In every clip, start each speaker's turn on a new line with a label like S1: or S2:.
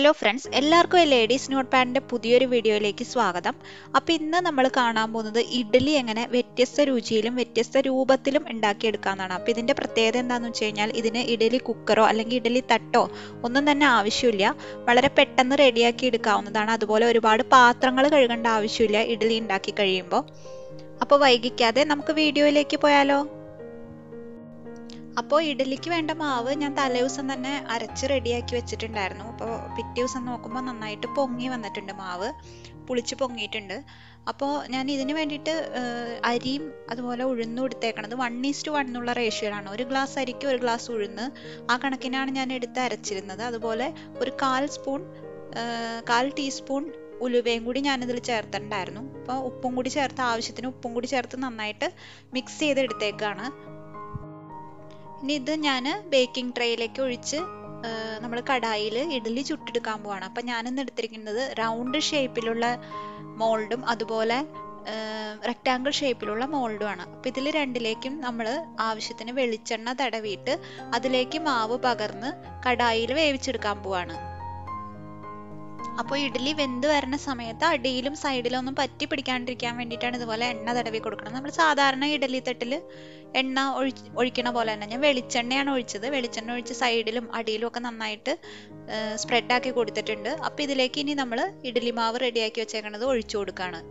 S1: hello friends എല്ലാവർക്കും ladies note പാഡിൻ്റെ പുതിയൊരു വീഡിയോയിലേക്ക് സ്വാഗതം അപ്പോൾ ഇന്ന് നമ്മൾ കാണാൻ പോകുന്നത് ഇഡ്ഡലി എങ്ങനെ വ്യത്യസ്ത രുചിയിലും വ്യത്യസ്ത രൂപത്തിലും ഉണ്ടാക്കിയെടുക്കാമെന്നാണ് അപ്പോൾ ഇതിൻ്റെ പ്രത്യേകത എന്താണെന്ന് വെച്ച് കഴിഞ്ഞാൽ ഇതിന് ഇഡ്ഡലി കുക്കറോ അല്ലെങ്കിൽ ഇഡ്ഡലി തട്ടോ ഒന്നും തന്നെ ആവശ്യമില്ല വളരെ പെട്ടെന്ന് റെഡിയാക്കി എടുക്കാവുന്നതാണ് അതുപോലെ ഒരുപാട് പാത്രങ്ങൾ കഴുകേണ്ട ആവശ്യമില്ല ഇഡ്ഡലി ഉണ്ടാക്കി കഴിയുമ്പോൾ അപ്പോൾ വൈകിക്കാതെ നമുക്ക് വീഡിയോയിലേക്ക് പോയാലോ അപ്പോൾ ഇഡലിക്ക് വേണ്ട മാവ് ഞാൻ തലേദിവസം തന്നെ അരച്ച് റെഡിയാക്കി വെച്ചിട്ടുണ്ടായിരുന്നു അപ്പോൾ പിറ്റേ ദിവസം നോക്കുമ്പോൾ നന്നായിട്ട് പൊങ്ങി വന്നിട്ടുണ്ട് മാവ് പുളിച്ച് പൊങ്ങിയിട്ടുണ്ട് അപ്പോൾ ഞാൻ ഇതിന് വേണ്ടിയിട്ട് അരിയും അതുപോലെ ഉഴുന്നും എടുത്തേക്കണത് വൺ ഈസ്റ്റ് വൺ എന്നുള്ള റേഷ്യോയിലാണ് ഒരു ഗ്ലാസ് അരിക്ക് ഒരു ഗ്ലാസ് ഉഴുന്ന് ആ കണക്കിനാണ് ഞാൻ എടുത്ത് അരച്ചിരുന്നത് അതുപോലെ ഒരു കാൽ സ്പൂൺ കാൽ ടീസ്പൂൺ ഉലുവയും കൂടി ഞാനിതിൽ ചേർത്തിട്ടുണ്ടായിരുന്നു അപ്പോൾ ഉപ്പും കൂടി ചേർത്ത് ആവശ്യത്തിന് ഉപ്പും കൂടി ചേർത്ത് നന്നായിട്ട് മിക്സ് ചെയ്ത് എടുത്തേക്കാണ് ഇനി ഇത് ഞാൻ ബേക്കിംഗ് ട്രേയിലേക്ക് ഒഴിച്ച് നമ്മൾ കടായിൽ ഇഡ്ഡലി ചുട്ടെടുക്കാൻ പോവാണ് അപ്പം ഞാനിന്ന് എടുത്തിരിക്കുന്നത് റൗണ്ട് ഷേപ്പിലുള്ള മോൾഡും അതുപോലെ റെക്റ്റാങ്കിൾ ഷേപ്പിലുള്ള മോൾഡുമാണ് അപ്പം ഇതിൽ രണ്ടിലേക്കും നമ്മൾ ആവശ്യത്തിന് വെളിച്ചെണ്ണ തടവിയിട്ട് അതിലേക്ക് മാവ് പകർന്ന് കടായിൽ വേവിച്ചെടുക്കാൻ പോവാണ് അപ്പോൾ ഇഡ്ഡലി വെന്ത് വരുന്ന സമയത്ത് അടിയിലും സൈഡിലും ഒന്നും പറ്റി പിടിക്കാണ്ടിരിക്കാൻ വേണ്ടിയിട്ടാണ് ഇതുപോലെ എണ്ണ തടവി കൊടുക്കണം നമ്മൾ സാധാരണ ഇഡ്ഡലി തട്ടിൽ എണ്ണ ഒഴി ഒഴിക്കണ പോലെ തന്നെ ഞാൻ വെളിച്ചെണ്ണയാണ് ഒഴിച്ചത് വെളിച്ചെണ്ണ ഒഴിച്ച് സൈഡിലും അടിയിലും ഒക്കെ നന്നായിട്ട് സ്പ്രെഡാക്കി കൊടുത്തിട്ടുണ്ട് അപ്പോൾ ഇതിലേക്ക് ഇനി നമ്മൾ ഇഡ്ഡലി മാവ് റെഡിയാക്കി വെച്ചേക്കണത് ഒഴിച്ചു കൊടുക്കുകയാണ്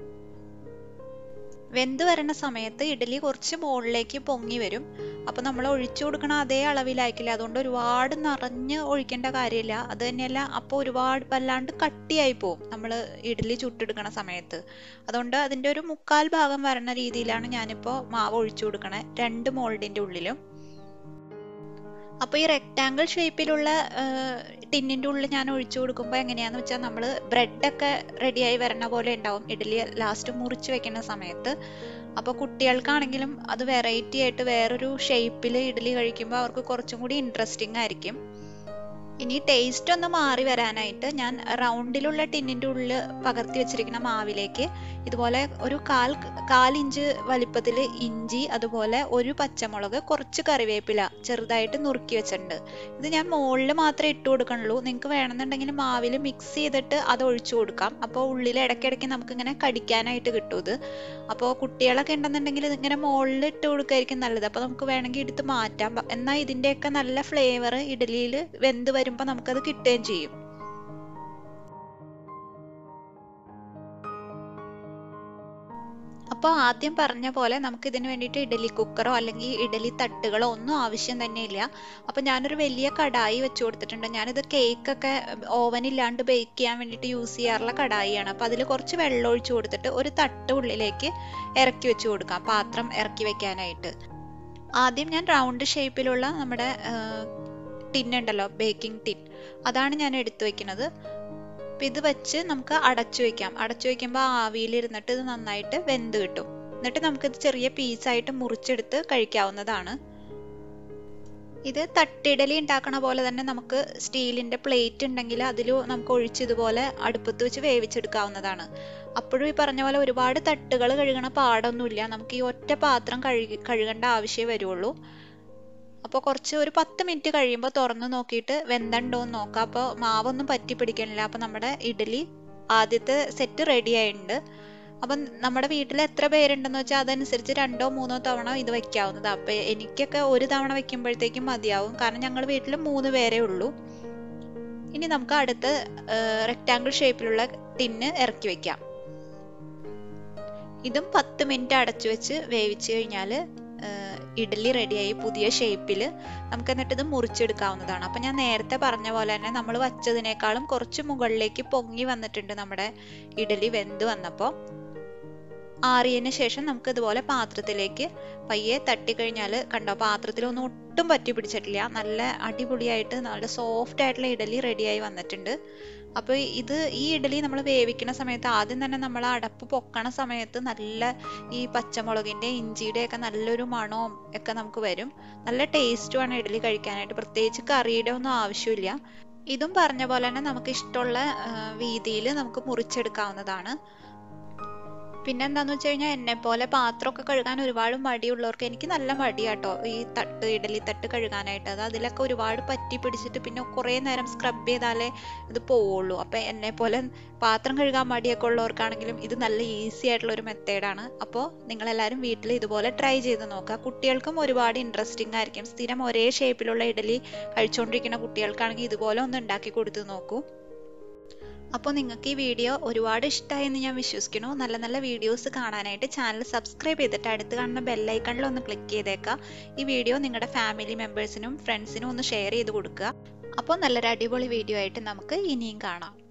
S1: വെന്ത് വരുന്ന സമയത്ത് ഇഡ്ഡലി കുറച്ച് മുകളിലേക്ക് പൊങ്ങി വരും അപ്പോൾ നമ്മൾ ഒഴിച്ചു കൊടുക്കണ അതേ അളവിലായിരിക്കില്ല അതുകൊണ്ട് ഒരുപാട് നിറഞ്ഞ് ഒഴിക്കേണ്ട കാര്യമില്ല അത് തന്നെയല്ല അപ്പോൾ ഒരുപാട് വല്ലാണ്ട് കട്ടിയായി പോകും നമ്മൾ ഇഡ്ഡലി ചുട്ടെടുക്കണ സമയത്ത് അതുകൊണ്ട് അതിൻ്റെ ഒരു മുക്കാൽ ഭാഗം വരണ രീതിയിലാണ് ഞാനിപ്പോൾ മാവ് ഒഴിച്ചു കൊടുക്കണേ രണ്ട് മോൾഡിൻ്റെ ഉള്ളിലും അപ്പോൾ ഈ റെക്റ്റാങ്കിൾ ഷേപ്പിലുള്ള ടിന്നിൻ്റെ ഉള്ളിൽ ഞാൻ ഒഴിച്ചു കൊടുക്കുമ്പോൾ എങ്ങനെയാണെന്ന് വെച്ചാൽ നമ്മൾ ബ്രെഡൊക്കെ റെഡിയായി വരണ പോലെ ഉണ്ടാവും ഇഡ്ഡലി ലാസ്റ്റ് മുറിച്ച് വെക്കുന്ന സമയത്ത് അപ്പോൾ കുട്ടികൾക്കാണെങ്കിലും അത് വെറൈറ്റി ആയിട്ട് വേറൊരു ഷേപ്പിൽ ഇഡ്ഡലി കഴിക്കുമ്പോൾ അവർക്ക് കുറച്ചും കൂടി ഇൻട്രസ്റ്റിംഗ് ആയിരിക്കും ഇനി ടേസ്റ്റ് ഒന്ന് മാറി വരാനായിട്ട് ഞാൻ റൗണ്ടിലുള്ള ടിന്നിൻ്റെ ഉള്ളിൽ പകർത്തി വെച്ചിരിക്കുന്ന മാവിലേക്ക് ഇതുപോലെ ഒരു കാൽ കാലിഞ്ച് വലിപ്പത്തിൽ ഇഞ്ചി അതുപോലെ ഒരു പച്ചമുളക് കുറച്ച് കറിവേപ്പില ചെറുതായിട്ട് നുറുക്കി വെച്ചിട്ടുണ്ട് ഇത് ഞാൻ മുകളിൽ മാത്രമേ ഇട്ട് കൊടുക്കണുള്ളൂ നിങ്ങൾക്ക് വേണമെന്നുണ്ടെങ്കിൽ മാവിൽ മിക്സ് ചെയ്തിട്ട് അത് ഒഴിച്ചു കൊടുക്കാം അപ്പോൾ ഉള്ളിൽ ഇടയ്ക്കിടയ്ക്ക് നമുക്കിങ്ങനെ കടിക്കാനായിട്ട് കിട്ടും ഇത് അപ്പോൾ കുട്ടികളൊക്കെ ഉണ്ടെന്നുണ്ടെങ്കിൽ ഇതിങ്ങനെ മുകളിൽ ഇട്ട് കൊടുക്കായിരിക്കും നല്ലത് അപ്പോൾ നമുക്ക് വേണമെങ്കിൽ എടുത്ത് മാറ്റാം എന്നാൽ ഇതിൻ്റെയൊക്കെ നല്ല ഫ്ലേവർ ഇഡലിയിൽ വെന്ത് വരുമ്പോൾ നമുക്കത് കിട്ടുകയും ചെയ്യും അപ്പോൾ ആദ്യം പറഞ്ഞ പോലെ നമുക്ക് ഇതിന് വേണ്ടിയിട്ട് ഇഡലി കുക്കറോ അല്ലെങ്കിൽ ഇഡലി തട്ടുകളോ ഒന്നും ആവശ്യം തന്നെയില്ല അപ്പോൾ ഞാനൊരു വലിയ കടായി വെച്ച് കൊടുത്തിട്ടുണ്ട് ഞാനിത് കേക്കൊക്കെ ഓവനില്ലാണ്ട് ബേക്ക് ചെയ്യാൻ വേണ്ടിയിട്ട് യൂസ് ചെയ്യാറുള്ള കടായിയാണ് അപ്പോൾ അതിൽ കുറച്ച് വെള്ളം ഒഴിച്ചു കൊടുത്തിട്ട് ഒരു തട്ട് ഉള്ളിലേക്ക് ഇറക്കി വെച്ച് കൊടുക്കാം പാത്രം ഇറക്കി വെക്കാനായിട്ട് ആദ്യം ഞാൻ റൗണ്ട് ഷേപ്പിലുള്ള നമ്മുടെ ടിൻ ഉണ്ടല്ലോ ബേക്കിംഗ് ടിൻ അതാണ് ഞാൻ എടുത്തു വെക്കുന്നത് അപ്പം ഇത് വെച്ച് നമുക്ക് അടച്ചു വെക്കാം അടച്ചു വെക്കുമ്പോൾ ആവിയിലിരുന്നിട്ട് ഇത് നന്നായിട്ട് വെന്ത് കിട്ടും എന്നിട്ട് നമുക്കിത് ചെറിയ പീസായിട്ട് മുറിച്ചെടുത്ത് കഴിക്കാവുന്നതാണ് ഇത് തട്ടിടലി ഉണ്ടാക്കണ പോലെ തന്നെ നമുക്ക് സ്റ്റീലിൻ്റെ പ്ലേറ്റ് ഉണ്ടെങ്കിൽ അതിൽ നമുക്ക് ഒഴിച്ച് ഇതുപോലെ അടുപ്പത്ത് വെച്ച് വേവിച്ചെടുക്കാവുന്നതാണ് അപ്പോഴും ഈ പറഞ്ഞ പോലെ ഒരുപാട് തട്ടുകൾ കഴുകണ പാടൊന്നുമില്ല നമുക്ക് ഈ ഒറ്റ പാത്രം കഴുകി കഴുകേണ്ട ആവശ്യമേ വരുള്ളൂ അപ്പോൾ കുറച്ച് ഒരു പത്ത് മിനിറ്റ് കഴിയുമ്പോൾ തുറന്ന് നോക്കിയിട്ട് വെന്തണ്ടോ എന്ന് നോക്കാം അപ്പോൾ മാവൊന്നും പറ്റി പിടിക്കണില്ല അപ്പോൾ നമ്മുടെ ഇഡലി ആദ്യത്തെ സെറ്റ് റെഡി ആയിട്ടുണ്ട് അപ്പം നമ്മുടെ വീട്ടിൽ എത്ര പേരുണ്ടെന്ന് വെച്ചാൽ അതനുസരിച്ച് രണ്ടോ മൂന്നോ തവണ ഇത് വെക്കാവുന്നതാണ് അപ്പോൾ എനിക്കൊക്കെ ഒരു തവണ വെക്കുമ്പോഴത്തേക്കും മതിയാവും കാരണം ഞങ്ങൾ വീട്ടിൽ മൂന്ന് പേരേ ഉള്ളൂ ഇനി നമുക്ക് അടുത്ത റെക്റ്റാങ്കിൾ ഷേപ്പിലുള്ള ടിന്ന് ഇറക്കി വെക്കാം ഇതും പത്ത് മിനിറ്റ് അടച്ചു വെച്ച് വേവിച്ച് കഴിഞ്ഞാൽ ഇഡ്ഡലി റെഡിയായി പുതിയ ഷേപ്പിൽ നമുക്ക് എന്നിട്ട് ഇത് മുറിച്ചെടുക്കാവുന്നതാണ് അപ്പം ഞാൻ നേരത്തെ പറഞ്ഞ പോലെ തന്നെ നമ്മൾ വച്ചതിനേക്കാളും കുറച്ച് മുകളിലേക്ക് പൊങ്ങി വന്നിട്ടുണ്ട് നമ്മുടെ ഇഡ്ഡലി വെന്ത് വന്നപ്പോൾ ആറിയതിന് ശേഷം നമുക്ക് ഇതുപോലെ പാത്രത്തിലേക്ക് പയ്യെ തട്ടിക്കഴിഞ്ഞാൽ കണ്ടോ പാത്രത്തിലൊന്നും ഒട്ടും പറ്റി പിടിച്ചിട്ടില്ല നല്ല അടിപൊളിയായിട്ട് നല്ല സോഫ്റ്റ് ആയിട്ടുള്ള ഇഡലി റെഡിയായി വന്നിട്ടുണ്ട് അപ്പോൾ ഇത് ഈ ഇഡലി നമ്മൾ വേവിക്കുന്ന സമയത്ത് ആദ്യം തന്നെ നമ്മൾ അടപ്പ് പൊക്കണ സമയത്ത് നല്ല ഈ പച്ചമുളകിൻ്റെ ഇഞ്ചിയുടെ ഒക്കെ നല്ലൊരു മണവും ഒക്കെ നമുക്ക് വരും നല്ല ടേസ്റ്റുമാണ് ഇഡലി കഴിക്കാനായിട്ട് പ്രത്യേകിച്ച് കറിയുടെ ഒന്നും ആവശ്യമില്ല ഇതും പറഞ്ഞ പോലെ തന്നെ നമുക്ക് ഇഷ്ടമുള്ള വീതിയിൽ നമുക്ക് മുറിച്ചെടുക്കാവുന്നതാണ് പിന്നെ എന്താന്ന് വെച്ച് കഴിഞ്ഞാൽ എന്നെ പോലെ പാത്രമൊക്കെ കഴുകാൻ ഒരുപാട് മടിയുള്ളവർക്ക് എനിക്ക് നല്ല മടിയാട്ടോ ഈ തട്ട് ഇഡലി തട്ട് കഴുകാനായിട്ട് അത് അതിലൊക്കെ ഒരുപാട് പറ്റി പിടിച്ചിട്ട് പിന്നെ കുറേ നേരം സ്ക്രബ് ചെയ്താലേ ഇത് പോവുള്ളൂ അപ്പം എന്നെ പോലെ പാത്രം കഴുകാൻ മടിയൊക്കെ ഉള്ളവർക്കാണെങ്കിലും ഇത് നല്ല ഈസി ആയിട്ടുള്ള ഒരു മെത്തേഡാണ് അപ്പോൾ നിങ്ങളെല്ലാവരും വീട്ടിൽ ഇതുപോലെ ട്രൈ ചെയ്ത് നോക്കുക കുട്ടികൾക്കും ഒരുപാട് ഇൻട്രസ്റ്റിംഗ് ആയിരിക്കും സ്ഥിരം ഒരേ ഷേപ്പിലുള്ള ഇഡലി കഴിച്ചുകൊണ്ടിരിക്കുന്ന കുട്ടികൾക്കാണെങ്കിൽ ഇതുപോലെ ഒന്ന് ഉണ്ടാക്കി കൊടുത്ത് നോക്കൂ അപ്പോൾ നിങ്ങൾക്ക് ഈ വീഡിയോ ഒരുപാട് ഇഷ്ടമായി എന്ന് ഞാൻ വിശ്വസിക്കുന്നു നല്ല നല്ല വീഡിയോസ് കാണാനായിട്ട് ചാനൽ സബ്സ്ക്രൈബ് ചെയ്തിട്ട് അടുത്ത് കാണുന്ന ബെല്ലൈക്കണിൽ ഒന്ന് ക്ലിക്ക് ചെയ്തേക്കുക ഈ വീഡിയോ നിങ്ങളുടെ ഫാമിലി മെമ്പേഴ്സിനും ഫ്രണ്ട്സിനും ഒന്ന് ഷെയർ ചെയ്ത് കൊടുക്കുക അപ്പോൾ നല്ലൊരു അടിപൊളി വീഡിയോ ആയിട്ട് നമുക്ക് ഇനിയും കാണാം